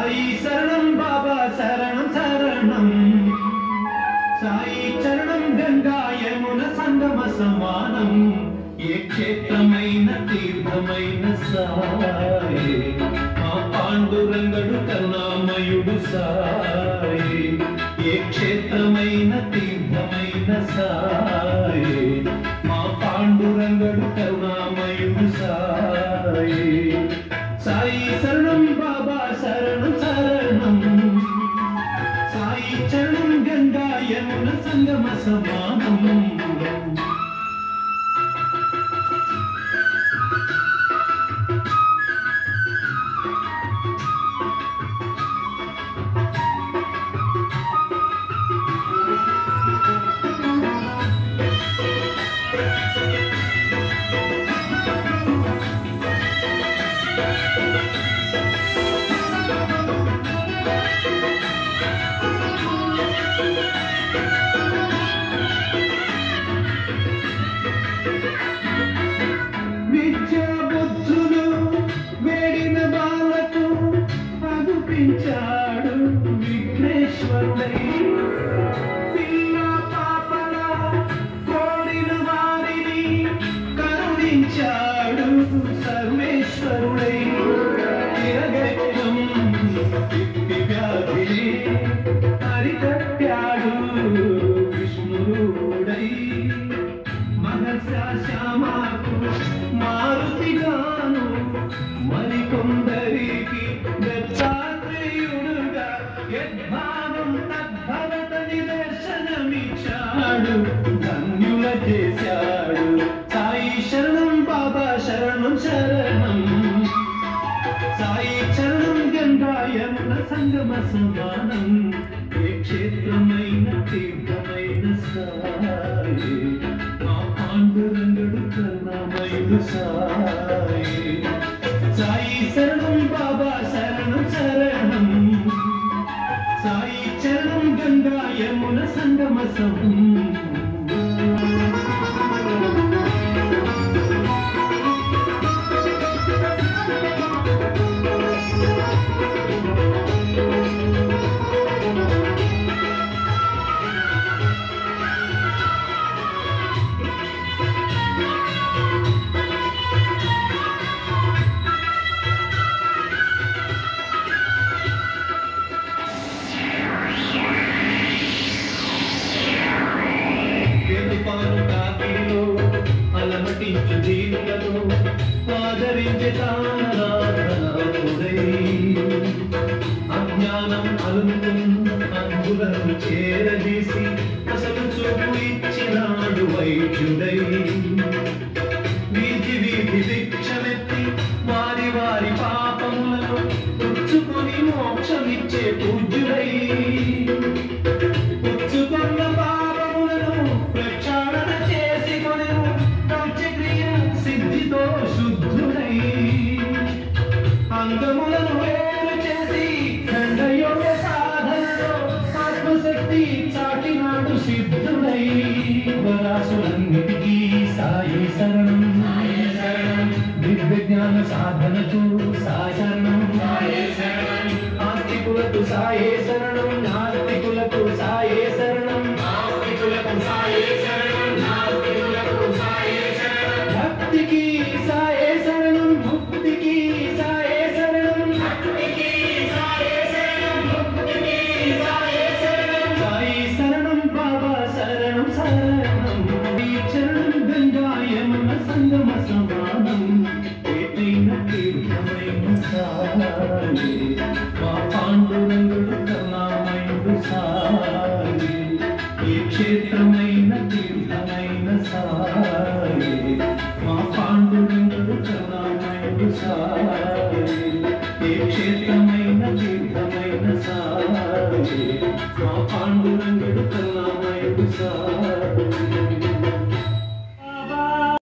సాయి శరణం బాబా శరణం శరణం సాయి చరణం గంగా యమున సంగమ సమానం ఏ క్షేత్రమైన తీర్థమైన సాయి మా పాండురంగడు కరుణామయుడు సాయి ఏ క్షేత్రమైన తీర్థమైన సాయి మా పాండురంగడు కరుణామయుడు సాయి సాయి శరణం బాబా శరణం శరణం సాయి చరణం గంగా యమున సంగమ సమానం విద్యా బుద్ధులు వేడిన బాలకు అగుపించాడు విఘ్నేశ్వరుడై పిల్ల పాపల కోడిన వారిని కరుణించాడు సర్వేశ్వరుడై తిరగట్టం తిప్పి వ్యాధిని అరికట్టాడు విష్ణుడై మనసాశ్యామాకు మారుతిగాను మరికొందరికి దత్తాత్రేయుడుగా యద్భావం తద్భవత నిదర్శనమిచ్చాడు ధన్యుల చేశాడు సాయి శరణం బాబా శరణం శరణం సాయి చరణం గంగాయమున సంగమ సమానం ఏ క్షేత్రమైన తీర్థమైన సాయి మా పాండురంగడు కరుణామయుడు సాయి సాయి శరణం బాబా శరణం శరణం సాయి చరణం గంగాయమున సంగమ సమం వెనుపాను కాకిలో అలమటించు దీనులను ఆదరించే తానరాధనాథుడై అజ్ఞానం అలుముకున్న అంగులను చేరదీసి అసలు చూపు ఇచ్చినాడు వైద్యుడై వీధి వీధి భిక్షమెత్తి వారి వారి పాపములను పుచ్చుకొని మోక్షమిచ్చే పూజ్యుడై పుచ్చుకున్న పాపములను ప్రక్షాళన చేసి కొనెను పంచక్రియ సిద్ధితో శుద్ధుడై అంగములను వేరు చేసి ఖండయోగ సాధనలో ఆత్మశక్తి చాటినాడు సిద్ధుడై వరాసులన్నిటికీ సాయి శరణం దివ్య జ్ఞాన సాధనకు సాయి శరణం ఆస్తికులకు సాయే శరణం నాస్తికులకు సాయే శరణం భక్తికి సాయే శరణం ముక్తికి సాయే శరణం సాయి శరణం బాబా శరణం శరణం ఈ చరణం గంగాయమున సంగమ సమానం ఏదైన తీర్థమైన సాయి మా పాండురంగుడు కరుణామయుడు సాయి ఏ క్షేత్రమైన తీర్థమైన సాయి మా పాండురంగుడు కరుణామయుడు సాయి ఏ క్షేత్రమైన తీర్థమైన సాయి మా పాండురంగుడు కరుణామయుడు సాయి